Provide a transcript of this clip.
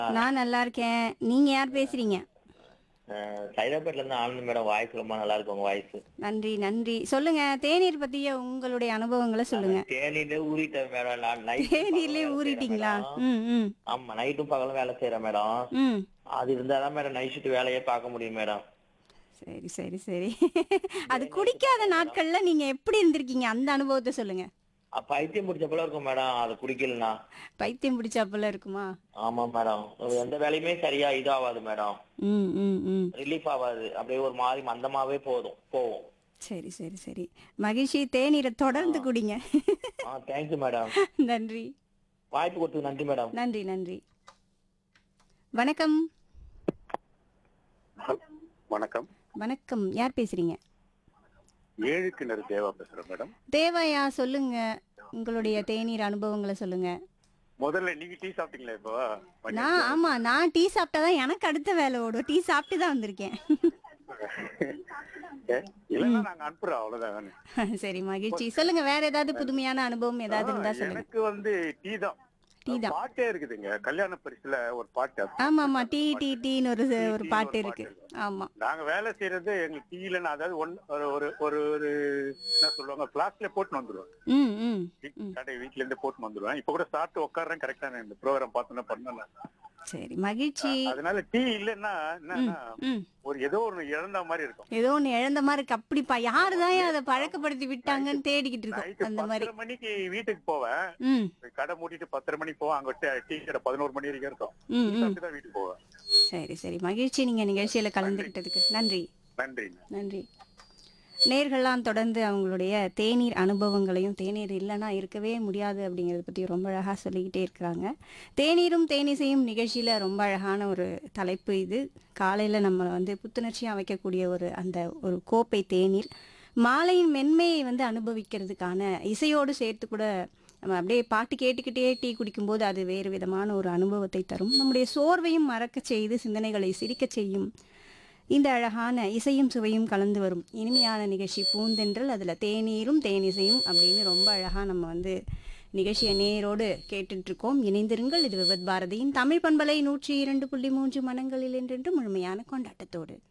நான் நல்லா இருக்கேன் நீங்க யார் பேசுறீங்க அஹ் சைதாப்பேட்ல இருந்து ஆனந்த் மேடம் வாய்ஸ் ரொம்ப நல்லா இருக்கு உங்க வாய்ஸ் நன்றி நன்றி சொல்லுங்க தேநீர் பத்திய உங்களுடைய அனுபவங்களை சொல்லுங்க தேனிலே ஊறிட்டேன் மேடம் நான் night தேநீர்லயே பகலும் வேலை ஊறிட்டீங்களா செய்றேன் மேடம். ம் ம் ஆமா நைட்டும் பகலும் வேலை செய்யறேன் மேடம் ம் அது இருந்தாதான் மேடம் நைட் ஷிஃப்ட் வேலையே பார்க்க முடியும் மேடம் சரி சரி சரி அது குடிக்காத நாட்கள்ல நீங்க எப்படி இருந்திருக்கீங்க அந்த அனுபவத்தை சொல்லுங்க அஹ் பைத்தியம் பிடிச்ச போல இருக்கும் மேடம் அது குடிக்கலனா பைத்தியம் பிடிச்சாப்புல இருக்குமா ஆமா மேடம் எந்த வேலையுமே சரியா இதாகாது மேடம் ம் ம் ம் ரிலீஃப் ஆகாது அப்படியே ஒரு மாதிரி மந்தமாவே போதும் போவோம் சரி சரி சரி மகிழ்ச்சி தேநீரை தொடர்ந்து குடிங்க ஆ தேங்க்யூ மேடம் நன்றி வாய்ப்பு கொடுத்தது நன்றி மேடம் நன்றி நன்றி வணக்கம் வணக்கம் வணக்கம் யார் பேசுறீங்க ஏழு கிணறு தேவா பேசுறேன் மேடம் தேவையா சொல்லுங்க உங்களுடைய தேநீர் அனுபவங்களை சொல்லுங்க முதல்ல நீங்க டீ சாப்பிட்டீங்களா இப்போ நான் ஆமா நான் டீ சாப்பிட்டாதான் எனக்கு அடுத்த வேலை ஓடும் டீ சாப்பிட்டு தான் வந்திருக்கேன் ஏ, இல்லைன்னா நாங்க அனுப்புறோம் அவ்வளவுதான் சரி மகிழ்ச்சி சொல்லுங்க வேற ஏதாவது புதுமையான அனுபவம் ஏதாவது இருந்தா சொல்லுங்க எனக்கு வந்து டீ தான் டீ தான் பாட்டே இருக்குதுங்க கல்யாண பரிசுல ஒரு பாட்டு அது. ஆமா ஆமா டீ டீ டீன்னு ஒரு ஒரு டீ பாட்டு ஒரு இருக்கு பாட்டு ஆமா நாங்க வேலை செய்யறது எங்களுக்கு டீ இல்லைன்னா அதாவது ஒன் ஒரு ஒரு ஒரு ஒரு என்ன சொல்லுவாங்க பிளாஸ்க்ல போட்டு வந்துருவோம் ம் ம் கடை வீட்ல இருந்து போட்டு வந்துருவேன் இப்ப கூட சாப்பிட்டு உட்காடுறேன் கரெக்டா இந்த ப்ரோக்ராம் பார்த்தோன்னா பண்ணல சரி மகிழ்ச்சி அதனால டீ இல்லைன்னா என்னன்னா ம் ஒரு ஏதோ ஒண்ணு இழந்த மாதிரி இருக்கும் ஏதோ ஒண்ணு இழந்த மாதிரி இருக்கு அப்படிப்பா யாருதான் அதை பழக்கப்படுத்தி விட்டாங்கன்னு தேடிக்கிட்டு இருக்கோம் நைட்டு அந்த மாதிரி பத்தரை மணிக்கு வீட்டுக்கு போவேன் ம் கடை மூடிட்டு பத்தரை மணிக்கு போவேன் அங்க டீ- டீ கடை பதினோரு மணி வரைக்கும் இருக்கும் ம் ம் சாப்பிட்டு தான் வீட்டுக்கு போவேன் சரி சரி மகிழ்ச்சி நீங்க நிகழ்ச்சியில கலந்துக்கிட்டதுக்கு நன்றி நன்றிங்க நன்றி நேர்கள்லாம் தொடர்ந்து அவங்களுடைய தேநீர் அனுபவங்களையும் தேநீர் இல்லைன்னா இருக்கவே முடியாது அப்படிங்கிறத பற்றி ரொம்ப அழகாக சொல்லிக்கிட்டே இருக்கிறாங்க தேநீரும் தேனிசையும் நிகழ்ச்சியில் ரொம்ப அழகான ஒரு தலைப்பு இது காலையில் நம்ம வந்து புத்துணர்ச்சியாக வைக்கக்கூடிய ஒரு அந்த ஒரு கோப்பை தேநீர் மாலையின் மென்மையை வந்து அனுபவிக்கிறதுக்கான இசையோடு சேர்த்து கூட நம்ம அப்படியே பாட்டு கேட்டுக்கிட்டே டீ குடிக்கும்போது அது வேறு விதமான ஒரு அனுபவத்தை தரும் நம்முடைய சோர்வையும் மறக்கச் செய்து சிந்தனைகளை சிரிக்கச் செய்யும் இந்த அழகான இசையும் சுவையும் கலந்து வரும் இனிமையான நிகழ்ச்சி பூந்தென்றல் அதில் தேநீரும் தேனிசையும் அப்படின்னு ரொம்ப அழகாக நம்ம வந்து நிகழ்ச்சியை நேரோடு கேட்டுட்டு இருக்கோம் இணைந்திருங்கள் இது விபத் பாரதியின் தமிழ் பண்பலை நூற்றி இரண்டு புள்ளி மூன்று மனங்களில் என்றென்று முழுமையான கொண்டாட்டத்தோடு